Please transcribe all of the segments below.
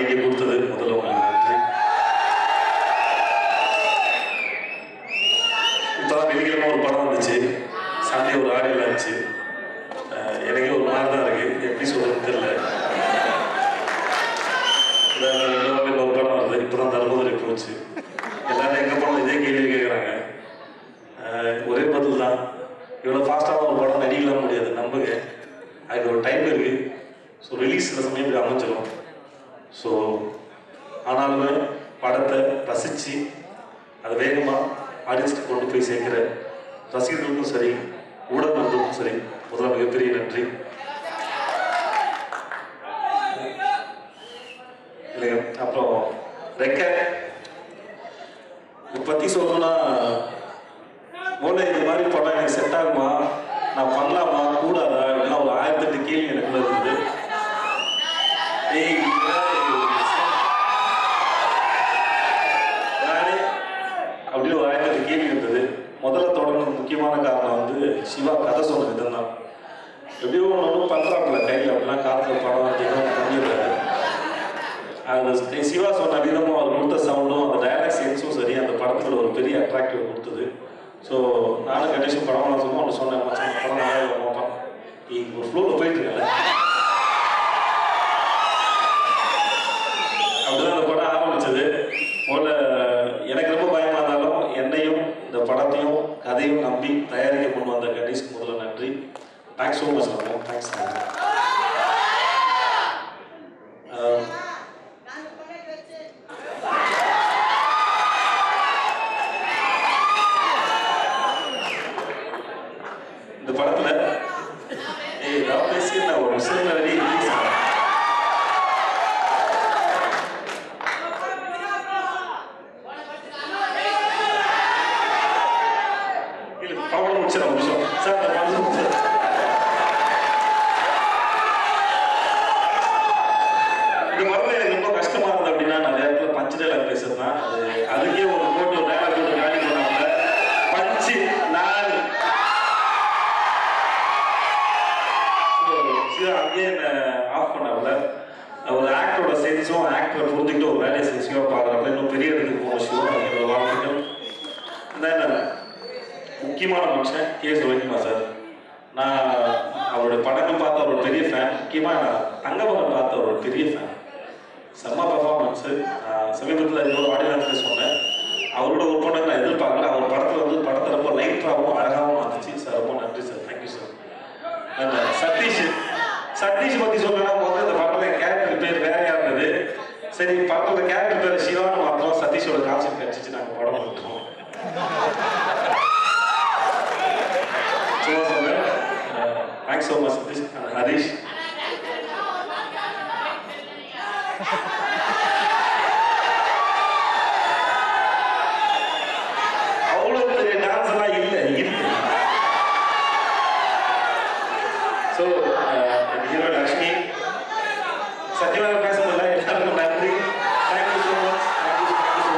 இங்கே கொடுத்தது முதல்ல உங்களுக்கு நன்றி இப்போதான் வெள்ளிக்கிழமை ஒரு படம் வந்துச்சு சண்டே ஒரு ஆடியில் இருந்துச்சு அஹ் எனக்கே ஒரு மாதிரி தான் இருக்கு எப்படி சொல்றதுன்னு தெரியல இந்த இன்னொரு ஒரு படம் வருது இப்போ தான் தர்மதுரை போச்சு எல்லாரும் எங்கே போனோம் இதே கேள்வி கேட்குறாங்க ஒரே பதில் தான் இவ்வளோ ஃபாஸ்ட்டாக ஒரு படம் நடிக்கலாம் முடியாது நம்புங்க அதுக்கு ஒரு டைம் இருக்குது ஸோ ரிலீஸ் சில சமயம் இப்படி அமைஞ்சிடும் ஸோ ஆனாலுமே படத்தை ரசித்து அதை வேகமாக ஆடியன்ஸ்க்கு கொண்டு போய் சேர்க்கிற ரசிகர்களுக்கும் சரி ஊடகங்களுக்கும் சரி முதல்ல மிகப்பெரிய நன்றி இல்லைங்க அப்புறம் ரெக்க இதை பற்றி சொல்லணும்னா போல இது மாதிரி படம் எனக்கு செட் ஆகுமா நான் பண்ணலாமா கூடாதா இப்படிலாம் ஒரு ஆயிரத்தெட்டு கேள்வி எனக்குள்ள இருக்குது ஏய், நானே அப்படின்னு ஒரு ஆயிரத்தெட்டு கேள்வி இருந்தது முதல்ல தொடர்ந்து முக்கியமான காரணம் வந்து சிவா கதை சொன்ன விதம் தான் எப்படியோ ஒன்று பண்ணுறாப்புல கையில் அப்படிலாம் காற்றுல படம் அதிகம் பண்ணிடுறாரு அது சிவா சொன்ன விதமும் அவர் கொடுத்த சவுண்டும் அந்த டயலாக் சென்ஸும் சரி அந்த படத்தில் ஒரு பெரிய அட்ராக்டிவ் கொடுத்தது ஸோ நானும் கண்டிஷன் படம்லாம் சொல்லுவோம் ஒன்று சொன்னேன் மச்சான் இந்த படம் நல்லா இருக்கும் ஒரு ஃப்ளோவில் போயிட்டு இருக்கல அப்படிதான் அந்த படம் ஆரம்பிச்சது முதல்ல எனக்கு ரொம்ப பயமா இருந்தாலும் என்னையும் இந்த படத்தையும் கதையும் நம்பி தயாரிக்க கொண்டு வந்த கணேஷ்க்கு முதல்ல நன்றி தேங்க்ஸ் ஸோ மச் நம்ம தேங்க்ஸ் இந்த படத்துல ஏய் நான் பேசி நான் ஒரு முஸ்லீம் ரெடி இல்ல படம் முடிச்சு ஒரு நிமிஷம் சார் இந்த படம் முடிச்சு இந்த படத்துல எனக்கு ரொம்ப கஷ்டமா இருந்தது அப்படின்னா நிறைய இடத்துல பஞ்சு டைலாக் பேசுறேன் அது அதுக்கே ஒரு போட்டு ஒரு டைலாக் போட்டு காலி பண்ணாங்க பஞ்சு நான் சிவா அங்கேயே என்ன ஆஃப் பண்ணாங்கல்ல ஒரு ஆக்டரோட சென்ஸும் ஆக்டரை புரிஞ்சுக்கிட்டு ஒரு வேலையை செஞ்சு சிவா பார்க்குறப்ப இன்னும் பெரிய இடத்துக்கு போகணும் சிவா என்னோட வாழ்த்துக்கள் தென் முக்கியமான மனுஷன் கே சுவனிமா சார் நான் அவருடைய படங்கள் பார்த்த ஒரு பெரிய ஃபேன் முக்கியமாக நான் தங்கமகன் பார்த்த ஒரு பெரிய ஃபேன் செம்ம பர்ஃபார்மன்ஸு சமீபத்தில் இதோட ஆடியன்ஸில் சொன்னேன் அவரோட ஒர்க் பண்ண நான் எதிர்பார்க்கல அவர் படத்தில் வந்து படத்தை ரொம்ப லைட்டாகவும் அழகாகவும் வந்துச்சு சார் ரொம்ப நன்றி sir thank you sir And, uh, Satish Satish பத்தி சொல்லணும்னா முதல்ல இந்த படத்துல கேரக்டர் பேர் வேறையா இருந்தது சரி படத்துல கேரக்டர் பேர் சிவான்னு மாத்திரம் சதீஷோட கான்செப்ட் கிடைச்சிச்சு நாங்க படம் பண்ணிட்டோம் சும்மா சொல்றேன் thanks so much Satish and Harish அவ்வளோ பெரிய டான்ஸ் எல்லாம் இல்லை இருக்கு ஸோ ஹீரோ லக்ஷ்மி சத்யநாராயண பேச முடியல எல்லாருக்கும் நன்றி thank you so much thank you so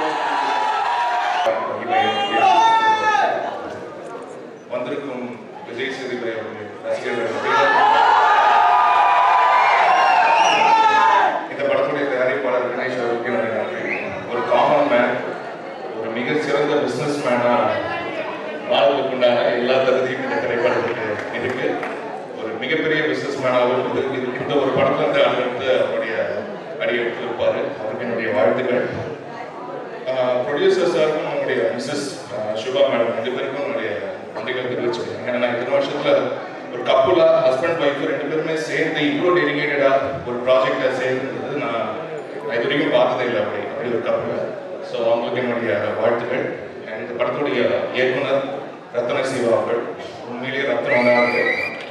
much வந்திருக்கும் விஜய் சேதுபதி அவர்கள் ரசிகர்கள் இந்த படத்துடைய தயாரிப்பாளர் கணேஷ் அவருக்கு என்னுடைய நன்றி ஒரு காமன் மேன் ஒரு மிக சிறந்த பிஸ்னஸ் மேனாக வாழ்வதற்குண்டான எல்லா தகுதியும் இந்த திரைப்படத்துக்கு இருக்கு ஒரு மிகப்பெரிய பிஸ்னஸ் மேனாகவும் இது இது- இந்த ஒரு படத்துல இருந்து அடுத்து அவருடைய அடியெடுத்து இருப்பார் அவருக்கு என்னுடைய வாழ்த்துக்கள் ப்ரொடியூசர் சாருக்கும் நம்முடைய மிஸ்ஸஸ் சுபா மேடம் ரெண்டு பேருக்கும் என்னுடைய நன்றிகள் தெரிவிச்சுக்கிறேன் ஏன்னா நான் இத்தனை வருஷத்துல ஒரு கப்புலா ஹஸ்பண்ட் ஒய்ஃப் ரெண்டு பேருமே சேர்ந்து இவ்வளோ டெடிகேட்டடா ஒரு ப்ராஜெக்டை சேர்ந்துருந்தது நான் நான் இது வரைக்கும் பார்த்ததே இல்லை அப்படி அப்படி ஒரு கப்புல ஸோ அவங்களுக்கு என்னுடைய வாழ்த்துக்கள் And இந்த படத்துடைய இயக்குனர் ரத்ன சிவா அவர்கள் உண்மையிலேயே ரத்னம் தான் அவர்கள்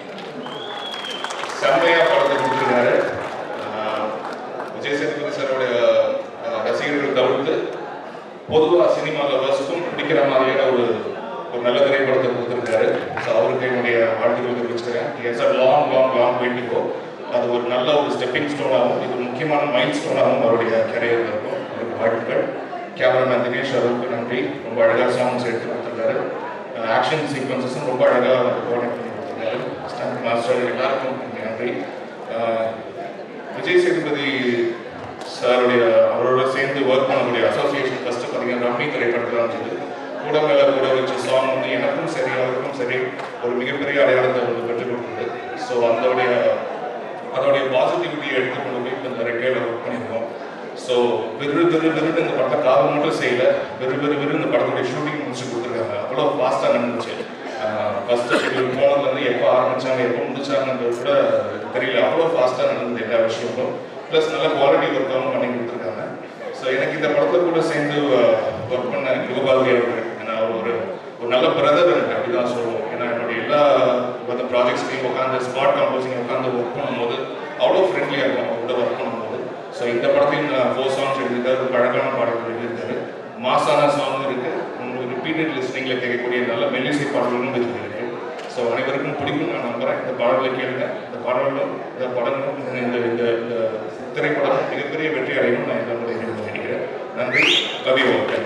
செம்மையா படத்தை கொடுத்துருக்காரு ஆஹ் விஜய் சேதுபதி சாரோடைய ஆஹ் ரசிகர்கள் தவிர்த்து பொதுவாக சினிமா லவர்ஸுக்கும் பிடிக்கிற மாதிரியான ஒரு ஒரு நல்ல திரைப்படத்தை கொடுத்துருக்காரு ஸோ அவருக்கு என்னுடைய வாழ்த்துக்கள் தெரிவிச்சுக்கிறேன் yes a long long long வெயிட்டிங்கோ அது ஒரு நல்ல ஒரு ஸ்டெப்பிங் ஸ்டோனாகவும் இது ஒரு முக்கியமான மைல் ஸ்டோனாகவும் அவருடைய கரியரில் இருக்கும் அதுக்கு வாழ்த்துக்கள் கேமராமேன் தினேஷ் அவருக்கு நன்றி ரொம்ப அழகாக சாங்ஸ் எடுத்து கொடுத்துருக்காரு ஆக்ஷன் சீக்வன்சஸும் ரொம்ப அழகாக கோஆர்டினேட் பண்ணி கொடுத்துருக்காரு ஸ்டண்ட் மாஸ்டர் எல்லாருக்கும் நன்றி ஆஹ் விஜய் சேதுபதி சாருடைய அவரோட சேர்ந்து ஒர்க் பண்ணக்கூடிய அசோசியேஷன் ஃபர்ஸ்ட் பார்த்தீங்கன்னா ரம்மி திரைப்படத்தில் அமைச்சது கூட மேல கூட வச்ச சாங் வந்து எனக்கும் சரி அவருக்கும் சரி ஒரு மிகப்பெரிய அடையாளத்தை வந்து பெற்றுக் கொடுத்தது ஸோ அதோடைய அதோடைய பாசிட்டிவிட்டியை எடுத்து கொண்டு போய் இப்போ இந்த ரெக்கையில் ஒர்க் பண்ணியிருக்கோம் ஸோ விரு விரு விருது இந்த படத்தை காலம் மட்டும் செய்யல விரு விரு விரு இந்த படத்துடைய ஷூட்டிங் முடிச்சு கொடுத்துருக்காங்க அவ்வளோ ஃபாஸ்ட்டாக நடந்துச்சு ஃபர்ஸ்ட் ஷெட்யூல் போனதுலேருந்து எப்போ ஆரம்பிச்சாங்க எப்போ முடிச்சாங்கன்றது கூட தெரியல அவ்வளோ ஃபாஸ்ட்டாக நடந்தது எல்லா விஷயமும் ப்ளஸ் நல்ல குவாலிட்டி ஒர்க்காகவும் பண்ணி கொடுத்துருக்காங்க ஸோ எனக்கு இந்த படத்தை கூட சேர்ந்து ஒர்க் பண்ண யுகபாலி அவர்கள் ஏன்னா அவர் ஒரு ஒரு நல்ல பிரதர் எனக்கு அப்படி தான் சொல்லுவோம் ஏன்னா என்னுடைய எல்லா மற்ற ப்ராஜெக்ட்ஸ்லையும் உட்காந்து ஸ்பாட் காம்போசிங் உட்காந்து ஒர்க் பண்ணும்போது அவ்வளோ ஃப்ரெண்ட்லியாக இருக்கும் அவங்க கூட ஒர்க் பண்ணும்போது ஸோ இந்த படத்தையும் ஃபோர் சாங்ஸ் எழுதியிருக்காரு ஒரு அழகான பாடல்கள் எழுதியிருக்காரு மாசான சாங் இருக்கு உங்களுக்கு ரிப்பீட்டட் லிஸ்னிங்கில் கேட்கக்கூடிய நல்ல மெல்லிசை பாடல்களும் இருக்கு ஸோ அனைவருக்கும் பிடிக்கும் நான் நம்புறேன் இந்த பாடலை கேளுங்க இந்த பாடல்களும் இந்த படங்களும் இந்த இந்த இந்த இந்த திரைப்படம் மிகப்பெரிய வெற்றி அடையும் நான் இந்த முறை நினைக்கிறேன் நன்றி கவி ஓகே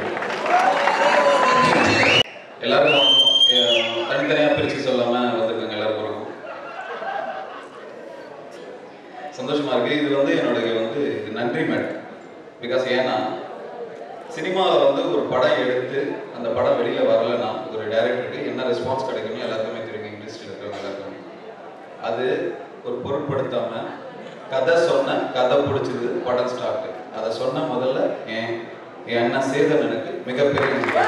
எல்லாருக்கும் அஹ், தனித்தனியா பிரிச்சு சொல்லாம வந்திருக்காங்க எல்லாருக்கும் சந்தோஷமா இருக்கு இது வந்து என்னுடைய வந்து இது நன்றி மேடம் பிகாஸ் ஏன்னா சினிமாவில் வந்து ஒரு படம் எடுத்து அந்த படம் வெளியில வரலைன்னா ஒரு டைரக்டருக்கு என்ன ரெஸ்பான்ஸ் கிடைக்கும்னு எல்லாருக்குமே தெரியும் இண்டஸ்ட்ரியில் இருக்கிறவங்க எல்லாருக்குமே அது ஒரு பொருட்படுத்தாம கதை சொன்ன கதை பிடிச்சது படம் ஸ்டார்ட் அதை சொன்ன முதல்ல என் என் அண்ணன் சேதன் எனக்கு மிகப்பெரிய நன்றி.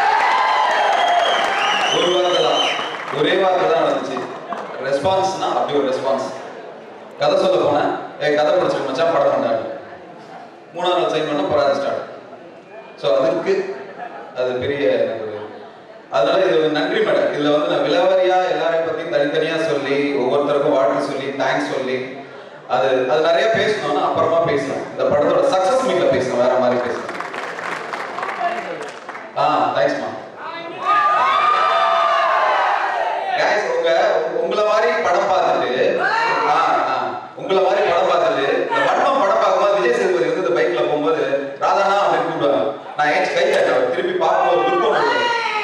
ஒரு வார்த்தை தான் ஒரே வார்த்தை தான் நடந்துச்சு ரெஸ்பான்ஸ்னா அப்படி ஒரு ரெஸ்பான்ஸ் கதை சொல்ல போனேன் ஏ கதை பிடிச்சிருக்கு மச்சான் படம் பண்ணாரு மூணாவது நாள் சைன் பண்ண படம் ஸ்டார்ட் ஸோ அதுக்கு அது பெரிய எனக்கு ஒரு அதனால இது ஒரு நன்றி மேடம் இதுல வந்து நான் விலாவரியா எல்லாரையும் பத்தி தனித்தனியா சொல்லி ஒவ்வொருத்தருக்கும் வாழ்த்து சொல்லி தேங்க்ஸ் சொல்லி அது அது நிறைய பேசணும் நான் அப்புறமா பேசலாம் இந்த படத்தோட சக்சஸ் மீட்ல பேசணும் வேற மாதிரி பேசணும் ஆ தேங்க்ஸ்மா guys உங்க உங்களை மாதிரி படம் பார்த்துட்டு ஆ, ஆ, உங்களை மாதிரி படம் பார்த்துட்டு இந்த வன்மம் படம் பார்க்கும்போது விஜய் சேதுபதி வந்து இந்த பைக்ல போகும்போது ராதானா அப்படின்னு கூப்பிடுவாங்க நான் ஏன் கை தட்டேன் அவர் திருப்பி பார்க்கும்போது லுக் ஒன்று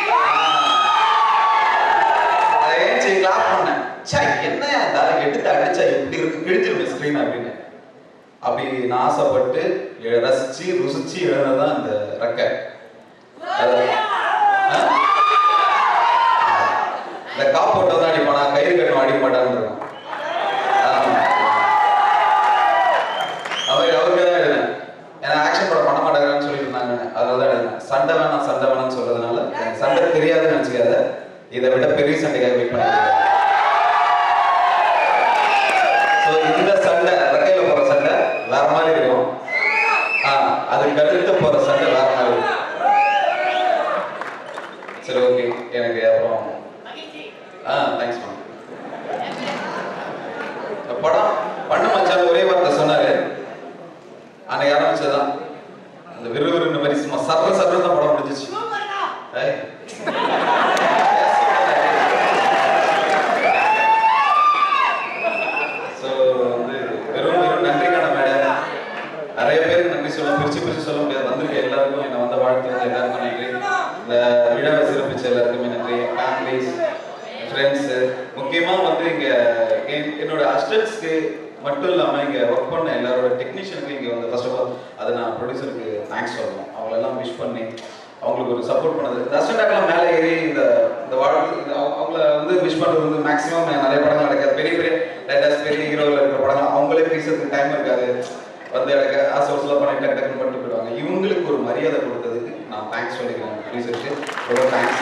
அதை ஏஞ்சி கிளாப் பண்ணேன் சே என்ன தலை எடுத்து அடிச்சா எப்படி இருக்கு கிழிச்சிருமே ஸ்க்ரீன் அப்படின்னு அப்படி நான் ஆசைப்பட்டு எ- ரசிச்சு ருசிச்சு எழுதுனதான் இந்த ரெக்கை அது- ஆ? இந்த காப் போட்டு தான் அடிப்பானா கயிறு கட்டும் அடிக்க மாட்டான்னு இருக்கும் ஆமா. அவர் அவருக்கு தான் எழுதினேன் ஏன்னா ஆக்ஷன் படம் பண்ண மாட்டாங்கன்னு சொல்லிட்டு இருந்தாங்க அதனால தான் எழுதினேன் சண்டை வேணாம் சண்டை வேணாம்னு சொல்றதுனால எனக்கு சண்டை தெரியாதுன்னு நினச்சிக்காத இதை விட பெரிய சண்டைக்காக வெயிட் பண்ணிக்கிறேன் ஸோ இந்த சண்டை ரெக்கையில போற சண்டை வேற மாதிரி இருக்கும் ஆ அதுக்கு அடுத்து போற சண்டை வேற மாதிரி இருக்கும் சரி ஓகே எனக்கு அப்புறம் ஆ தேங்க்ஸ் மேம் இந்த படம் பண்ண மச்சான் ஒரே வார்த்தை சொன்னாரு அன்னைக்கு ஆரம்பிச்சதுதான் அந்த விறுவிறுன்னு மாதிரி சும்மா சர்ற சர்ற தான் படம் முடிஞ்சிச்சு ஏய். So, வந்து வெறும் வெறும் நன்றிக்கான மேடை நிறைய பேருக்கு நன்றி சொல்ல பிரிச்சு பிரிச்சு சொல்ல முடியாது வந்திருக்க எல்லாருக்கும் என்ன வந்த வாழ்த்து வந்து எல்லாருக்கும் நன்றி இந்த விழாவை சிறப்பிச்ச எல்லாருக்குமே நன்றி ஃபேமிலிஸ் ஃப்ரெண்ட்ஸ் முக்கியமா வந்து இங்க என்- என்னோட அசிஸ்டன்ட்ஸ்க்கு மட்டும் இல்லாம இங்க ஒர்க் பண்ண எல்லாரோட டெக்னீஷியனுக்கு இங்க வந்து ஃபர்ஸ்ட் ஆஃப் ஆல் அது நான் ப்ரொடியூசருக்கு தேங்க்ஸ் சொல்லணும் அவங்களெல்லாம் விஷ் பண்ணி அவங்களுக்கு ஒரு சப்போர்ட் பண்ணது இந்த அசிஸ்டன்டாக்கெல்லாம் மேலே ஏறி இந்த இந்த வாழ்க்கை இந்த அவங்க- அவங்கள வந்து விஷ் பண்றது வந்து மேக்ஸிமம் நிறைய படங்கள் நடக்காது பெரிய பெரிய ரைட்டர்ஸ் பெரிய ஹீரோவில் இருக்கிற படங்கள் அவங்களே பேசுறதுக்கு டைம் இருக்காது வந்து எனக்கு ஆசை வருஷம் பண்ணி டக்கு டக்குன்னு பண்ணிட்டு போயிடுவாங்க இவங்களுக்கு ஒரு மரியாதை கொடுத்ததுக்கு நான் தேங்க்ஸ் சொல்லிக்கிறேன் ப்ரொடியூசருக்கு ரொம்ப தேங்க்ஸ்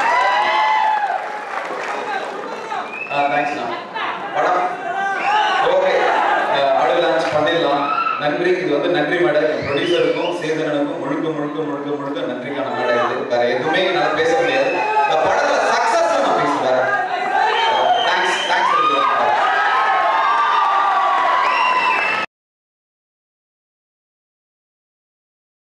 ஆ தேங்க்ஸ்ண்ணா படம் ஓகே ஆடியோ லான்ச் பண்ணிடலாம் நன்றி இது வந்து நன்றி மேடை ப்ரொடியூசருக்கும் சேதனனுக்கும் முழுக்க முழுக்க முழுக்க முழுக்க நன்றிக்கான மேடை இது வேற எதுவுமே என்னால் பேச முடியாது